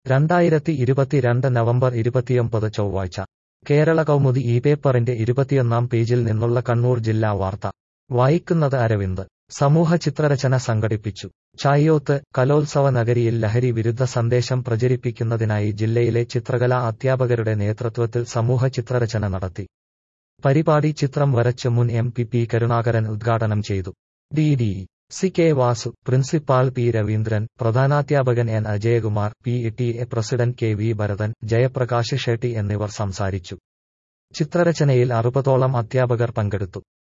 രണ്ടായിരത്തി ഇരുപത്തിരണ്ട് നവംബർ ഇരുപത്തിയൊമ്പത് ചൊവ്വാഴ്ച കേരള കൗമുദി ഈ പേപ്പറിന്റെ ഇരുപത്തിയൊന്നാം പേജിൽ നിന്നുള്ള കണ്ണൂർ ജില്ലാ വാർത്ത വായിക്കുന്നത് അരവിന്ദ് സമൂഹ ചിത്രരചന സംഘടിപ്പിച്ചു ചായോത്ത് കലോത്സവ നഗരിയിൽ ലഹരി വിരുദ്ധ സന്ദേശം പ്രചരിപ്പിക്കുന്നതിനായി ജില്ലയിലെ ചിത്രകലാ അധ്യാപകരുടെ നേതൃത്വത്തിൽ സമൂഹ ചിത്രരചന നടത്തി പരിപാടി ചിത്രം വരച്ച് മുൻ എം പി പി കരുണാകരൻ ഉദ്ഘാടനം ചെയ്തു D D C K Vasu principal P Raveendran പ്രധാനാധ്യാപകൻ N Ajayakumar P T A president K V Bharathan Jayaprakash Shetty എന്നിവർ സംസാരിച്ചു ചിത്രരചനയിൽ അറുപതോളം അധ്യാപകർ പങ്കെടുത്തു